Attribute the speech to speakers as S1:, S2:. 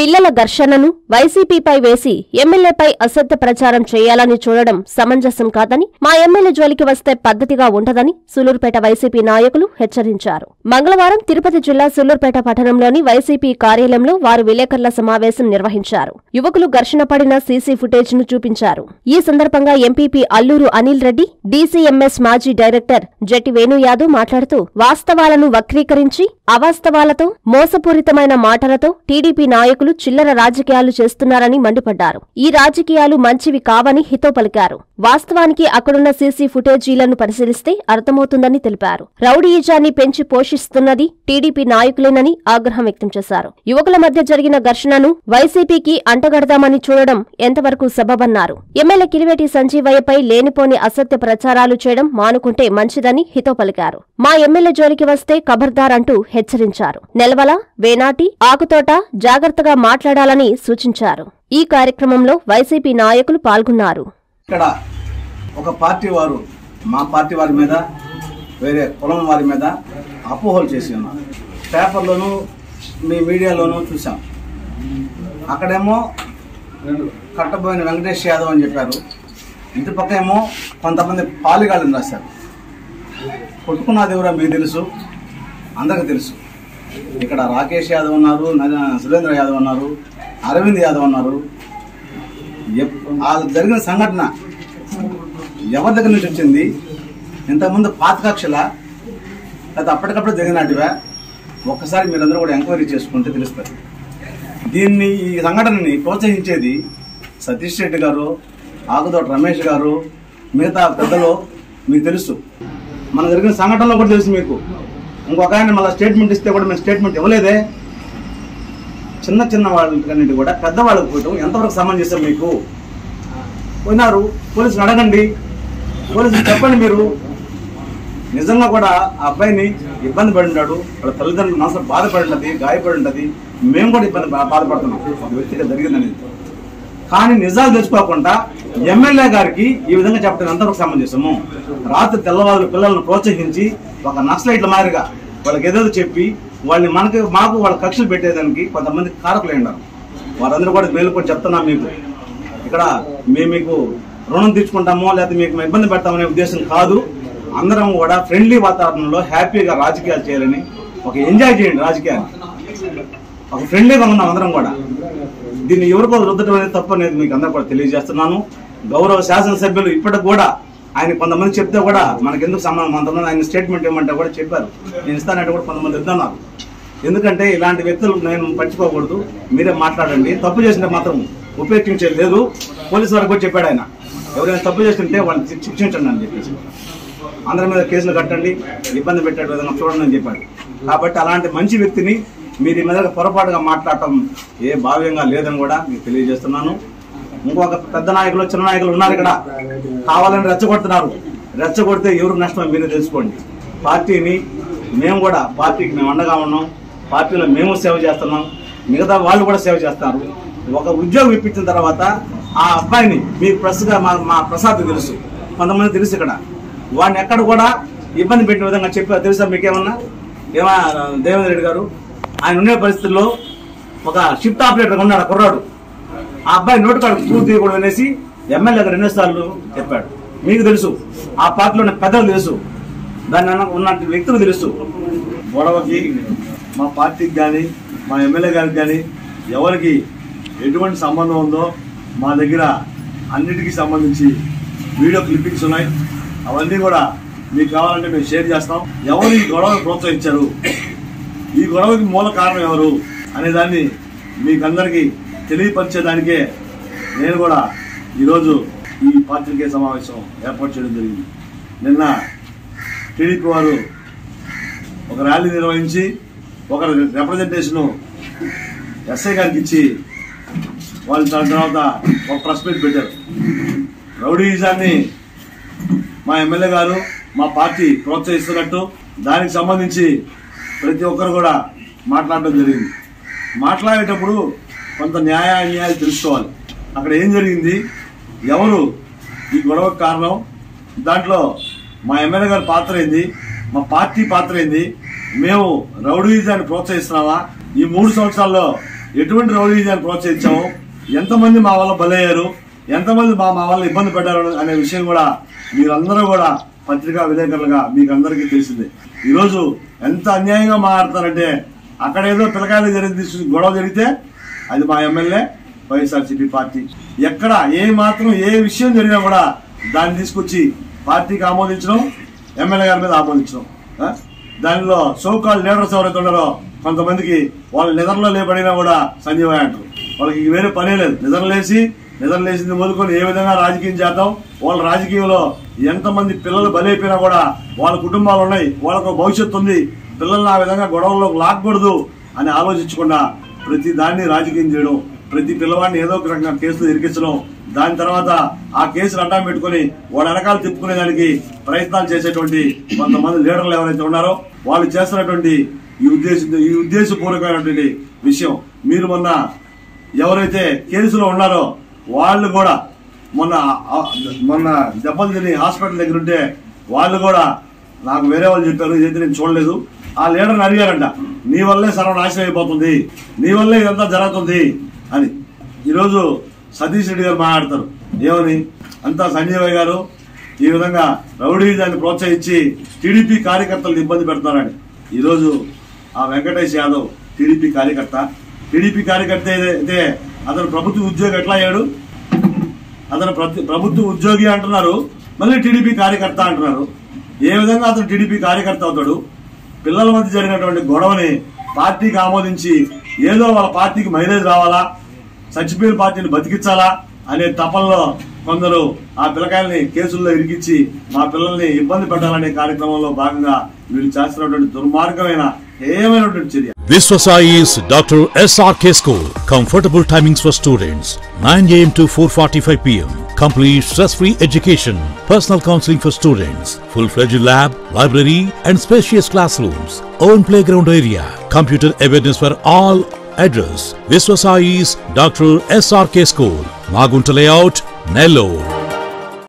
S1: పిల్లల ఘర్షణను వైసీపీపై వేసి ఎమ్మెల్యేపై అసత్య ప్రచారం చేయాలని చూడడం సమంజసం కాదని మా ఎమ్మెల్యే జోలికి వస్తే పద్ధతిగా ఉండదని సూలూరుపేట వైసీపీ నాయకులు హెచ్చరించారు మంగళవారం తిరుపతి జిల్లా సూలూరుపేట పట్టణంలోని వైసీపీ కార్యాలయంలో వారు విలేకరుల సమావేశం నిర్వహించారు యువకులు ఘర్షణ పడిన సీసీ ఫుటేజ్ ను చూపించారు ఈ సందర్భంగా ఎంపీపీ అల్లూరు అనిల్ రెడ్డి డీసీఎంఎస్ మాజీ డైరెక్టర్ జట్టి వేణు యాదవ్ మాట్లాడుతూ వాస్తవాలను వక్రీకరించి అవాస్తవాలతో మోసపూరితమైన మాటలతో టీడీపీ నాయకులు చిల్లర రాజకీయాలు చేస్తున్నారని మండిపడ్డారు ఈ రాజకీయాలు మంచివి కావని హితో పలికారు వాస్తవానికి అక్కడున్న సీసీ ఫుటేజీలను పరిశీలిస్తే అర్థమవుతుందని తెలిపారు రౌడీయిజాన్ని పెంచి పోషిస్తున్నది టీడీపీ నాయకులేనని ఆగ్రహం వ్యక్తం చేశారు యువకుల మధ్య జరిగిన ఘర్షణను వైసీపీకి అంటగడదామని చూడడం ఎంతవరకు సబబన్నారు ఎమ్మెల్యే కిలివేటి సంజీవయ్యపై లేనిపోని అసత్య ప్రచారాలు చేయడం మానుకుంటే మంచిదని హితో పలికారు మా ఎమ్మెల్యే జోలికి వస్తే ఖబర్దార్ అంటూ హెచ్చరించారు నెలవల వేనాటి ఆకుతోట జాగ్రత్తగా మాట్లాడాలని సూచించారు ఈ కార్యక్రమంలో వైసీపీ నాయకులు పాల్గొన్నారు
S2: ఇక్కడ ఒక పార్టీ వారు మా పార్టీ వారి మీద వేరే కులం వారి మీద అపోహలు చేసి ఉన్నారు పేపర్లోను మీ మీడియాలోనూ చూసాం అక్కడేమో కట్టబోయిన వెంకటేష్ యాదవ్ అని చెప్పారు ఇంటి పక్క ఏమో కొంతమంది పాలిగాళ్ళని రాశారు కొట్టుకున్నది ఎవరో మీకు తెలుసు అందరికి తెలుసు ఇక్కడ రాకేష్ యాదవ్ ఉన్నారు న- సురేంద్ర యాదవ్ ఉన్నారు అరవింద్ యాదవ్ ఉన్నారు ఎప్- ఆ జరిగిన సంఘటన ఎవరి దగ్గర నుంచి వచ్చింది ఇంతకుముందు పాత కక్షల లేదా అప్పటికప్పుడు జరిగినట్టువా ఒక్కసారి మీరందరూ కూడా ఎంక్వైరీ చేసుకుంటే తెలుస్తుంది దీన్ని ఈ సంఘటనని ప్రోత్సహించేది సతీష్ రెడ్డి గారు ఆకుతోట రమేష్ గారు మిగతా పెద్దలు మీకు తెలుసు మన జరిగిన సంఘటనలో కూడా తెలుసు మీకు ఇంకొక ఆయన మళ్ళీ స్టేట్మెంట్ ఇస్తే కూడా మేము స్టేట్మెంట్ ఇవ్వలేదే చిన్న చిన్న వాళ్ళకన్నిటి కూడా పెద్దవాళ్ళకి పోయటం ఎంతవరకు సమంజసం మీకు పోయినారు పోలీసులు అడగండి పోలీసులు చెప్పండి మీరు నిజంగా కూడా ఆ అబ్బాయిని ఇబ్బంది పడి ఉన్నాడు వాళ్ళ తల్లిదండ్రులు మనసు బాధపడి ఉన్నది గాయపడి ఉన్నది మేము కూడా ఇబ్బంది బా- బాధపడుతున్నాం ఒక వ్యక్తిగా జరిగిందనేది కానీ నిజాలు తెలుసుకోకుండా ఎమ్మెల్యే గారికి ఈ విధంగా చెప్పడం ఎంతవరకు సమంజసము రాత్రి తెల్లవారు పిల్లలను ప్రోత్సహించి ఒక నక్సలైట్ల మాదిరిగా వాళ్ళకి ఏదో చెప్పి వాళ్ళని మనకి మాకు వాళ్ళ కక్షలు పెట్టేదానికి కొంతమంది కారకులై ఉన్నారు వారందరూ కూడా మేలుకొని చెప్తున్నాం మీకు ఇక్కడ మేము మీకు రుణం తీర్చుకుంటామో లేకపోతే మీకు మేము ఇబ్బంది పెడతామనే ఉద్దేశం కాదు అందరం కూడా ఫ్రెండ్లీ వాతావరణంలో హ్యాపీగా రాజకీయాలు చేయాలని ఒక ఎంజాయ్ చేయండి రాజకీయాన్ని ఒక ఫ్రెండ్లీగా ఉన్నాం అందరం కూడా దీన్ని ఎవరికో రుద్దటం అనేది తప్పు అనేది మీకు అందరూ కూడా తెలియజేస్తున్నాను గౌరవ శాసనసభ్యులు ఇప్పటికి కూడా ఆయన కొంతమంది చెప్తే కూడా మనకెందుకు సంబంధం కొంతమంది ఆయన స్టేట్మెంట్ ఇవ్వమంటే కూడా చెప్పారు నేను ఇస్తానంటే కూడా కొంతమంది ఇద్దన్నారు ఎందుకంటే ఇలాంటి వ్యక్తులు నేను పట్టించుకోకూడదు మీరే మాట్లాడండి తప్పు చేసింటే మాత్రం ఉపేక్షించేది లేదు పోలీసు వారికి కూడా చెప్పాడు ఆయన ఎవరైనా తప్పు చేస్తుంటే వాళ్ళని శిక్ష- శిక్షించండి అని చెప్పేసి అందరి మీద కేసులు కట్టండి ఇబ్బంది పెట్టే విధంగా చూడండి అని చెప్పాడు కాబట్టి అలాంటి మంచి వ్యక్తిని మీరు ఈ మీద పొరపాటుగా మాట్లాడటం ఏ భావ్యంగా లేదని కూడా మీకు తెలియజేస్తున్నాను ఇంకొక పెద్ద నాయకులు చిన్న నాయకులు ఉన్నారు ఇక్కడ కావాలని రెచ్చగొడుతున్నారు రెచ్చగొడితే ఎవరు నష్టం మీరే తెలుసుకోండి పార్టీని మేము కూడా పార్టీకి మేము అండగా ఉన్నాం పార్టీలో మేము సేవ చేస్తున్నాం మిగతా వాళ్ళు కూడా సేవ చేస్తారు ఒక ఉద్యోగం ఇప్పించిన తర్వాత ఆ అబ్బాయిని మీకు ప్రస్తుతం మా మా ప్రసాద్ తెలుసు కొంతమంది తెలుసు ఇక్కడ వాడిని ఎక్కడ కూడా ఇబ్బంది పెట్టే విధంగా చెప్పారు తెలుసా మీకేమన్నా ఏమా దేవేంద్ర రెడ్డి గారు ఆయన ఉండే పరిస్థితుల్లో ఒక షిఫ్ట్ ఆపరేటర్ ఉన్నాడు ఆ కుర్రాడు ఆ అబ్బాయి నోటు కాడు పూర్తి తీయకూడదు అనేసి ఎమ్మెల్యే గారు ఎన్నోసార్లు చెప్పాడు మీకు తెలుసు ఆ పార్టీలో ఉన్న పెద్దలు తెలుసు దాని వెనక ఉన్న వ్యక్తులు తెలుసు
S3: గొడవకి మా పార్టీకి కానీ మా ఎమ్మెల్యే గారికి కానీ ఎవరికి ఎటువంటి సంబంధం ఉందో మా దగ్గర అన్నిటికీ సంబంధించి వీడియో క్లిప్పింగ్స్ ఉన్నాయి అవన్నీ కూడా మీకు కావాలంటే మేము షేర్ చేస్తాం ఎవరు ఈ గొడవను ప్రోత్సహించారు ఈ గొడవకి మూల కారణం ఎవరు అనే దాన్ని మీకందరికీ తెలియపరిచేదానికే నేను కూడా ఈరోజు ఈ పాత్రికేయ సమావేశం ఏర్పాటు చేయడం జరిగింది నిన్న టీడీపీ వారు ఒక ర్యాలీ నిర్వహించి ఒక రిప్రజెంటేషన్ ఎస్ఐ గారికి ఇచ్చి వాళ్ళు దాని తర్వాత ఒక ప్రెస్ మీట్ పెట్టారు రౌడీయిజాన్ని మా ఎమ్మెల్యే గారు మా పార్టీ ప్రోత్సహిస్తున్నట్టు దానికి సంబంధించి ప్రతి ఒక్కరు కూడా మాట్లాడడం జరిగింది మాట్లాడేటప్పుడు కొంత న్యాయ అన్యాయాలు తెలుసుకోవాలి అక్కడ ఏం జరిగింది ఎవరు ఈ గొడవకు కారణం దాంట్లో మా ఎమ్మెల్యే గారి పాత్ర ఏంది మా పార్టీ పాత్ర ఏంది మేము రౌడీజాన్ని ప్రోత్సహిస్తున్నామా ఈ మూడు సంవత్సరాల్లో ఎటువంటి రౌడీజాన్ని ప్రోత్సహించాము ఎంతమంది మా వల్ల బలయ్యారు ఎంతమంది మా మా వల్ల ఇబ్బంది పెట్టారు అనే విషయం కూడా మీరందరూ కూడా పత్రికా విలేకరులుగా మీకు అందరికీ తెలిసిందే ఈరోజు ఎంత అన్యాయంగా మాట్లాడతారంటే అక్కడేదో పిల్లకాయలు జరిగింది గొడవ జరిగితే అది మా ఎమ్మెల్యే వైఎస్ఆర్సీపీ పార్టీ ఎక్కడ ఏ మాత్రం ఏ విషయం జరిగినా కూడా దాన్ని తీసుకొచ్చి పార్టీకి ఆమోదించడం ఎమ్మెల్యే గారి మీద ఆమోదించడం ఆ? దానిలో సోకాల్ లీడర్స్ ఎవరైతే ఉన్నారో కొంతమందికి వాళ్ళు నిద్రలో లేపడినా కూడా సంజీవయ్య అంటారు వాళ్ళకి ఇంక వేరే పనే లేదు నిద్రలేసి నిద్రలేసింది మొదలుకొని ఏ విధంగా రాజకీయం చేద్దాం వాళ్ళ రాజకీయంలో ఎంతమంది పిల్లలు బలైపోయినా కూడా వాళ్ళ కుటుంబాలు ఉన్నాయి వాళ్ళకు ఒక భవిష్యత్తు ఉంది పిల్లల్ని ఆ విధంగా గొడవల్లోకి లాక్కూడదు అని ఆలోచించకుండా ప్రతి దాన్ని రాజకీయం చేయడం ప్రతి పిల్లవాడిని ఏదో ఒక రకంగా కేసులు ఇరికించడం దాని తర్వాత ఆ కేసులు అడ్డం పెట్టుకుని వాడు వెనకాల తిప్పుకునే దానికి ప్రయత్నాలు చేసేటువంటి కొంతమంది లీడర్లు ఎవరైతే ఉన్నారో వాళ్ళు చేస్తున్నటువంటి ఈ ఉద్దేశ ఈ ఉద్దేశపూర్వకమైనటువంటి విషయం మీరు మొన్న ఎవరైతే కేసులో ఉన్నారో వాళ్ళు కూడా మొన్న ఆ- మొన్న దెబ్బలు తిని హాస్పిటల్ దగ్గర ఉంటే వాళ్ళు కూడా నాకు వేరే వాళ్ళు చెప్పారు ఇదైతే నేను చూడలేదు ఆ లీడర్ని అడిగారంట నీ వల్లే సర్వనాశనం అయిపోతుంది నీ వల్లే ఇదంతా జరుగుతుంది అని ఈరోజు సతీష్ రెడ్డి గారు మాట్లాడతారు ఏమని అంతా సంజయ్ గారు ఈ విధంగా రౌడీజాన్ని ప్రోత్సహించి టీడీపీ కార్యకర్తలను ఇబ్బంది పెడతారని ఈరోజు ఆ వెంకటేష్ యాదవ్ టీడీపీ కార్యకర్త టీడీపీ కార్యకర్త అయితే అతను ప్రభుత్వ ఉద్యోగి ఎట్లా అయ్యాడు అతను ప్రతి- ప్రభుత్వ ఉద్యోగి అంటున్నారు మళ్ళీ టీడీపీ కార్యకర్త అంటున్నారు ఏ విధంగా అతను టీడీపీ కార్యకర్త అవుతాడు పిల్లల మధ్య జరిగినటువంటి గొడవని పార్టీకి ఆమోదించి ఏదో వాళ్ళ పార్టీకి మైలేజ్ రావాలా చచ్చిపోయిన పార్టీని బతికించాలా అనే తపంలో కొందరు ఆ పిల్లకాయల్ని కేసుల్లో ఇరికించి మా పిల్లల్ని ఇబ్బంది పెట్టాలనే కార్యక్రమంలో భాగంగా వీళ్ళు చేస్తున్నటువంటి దుర్మార్గమైన హేయమైనటువంటి చర్య
S4: Viswasai's Dr. SRK School. Comfortable timings for students 9 am to 4:45 pm. Complete stress-free education. Personal counseling for students. Full-fledged lab, library, and spacious classrooms. Own playground area. Computer awareness for all. Address Viswasai's Dr. SRK School. Magunta Layout, Nellore.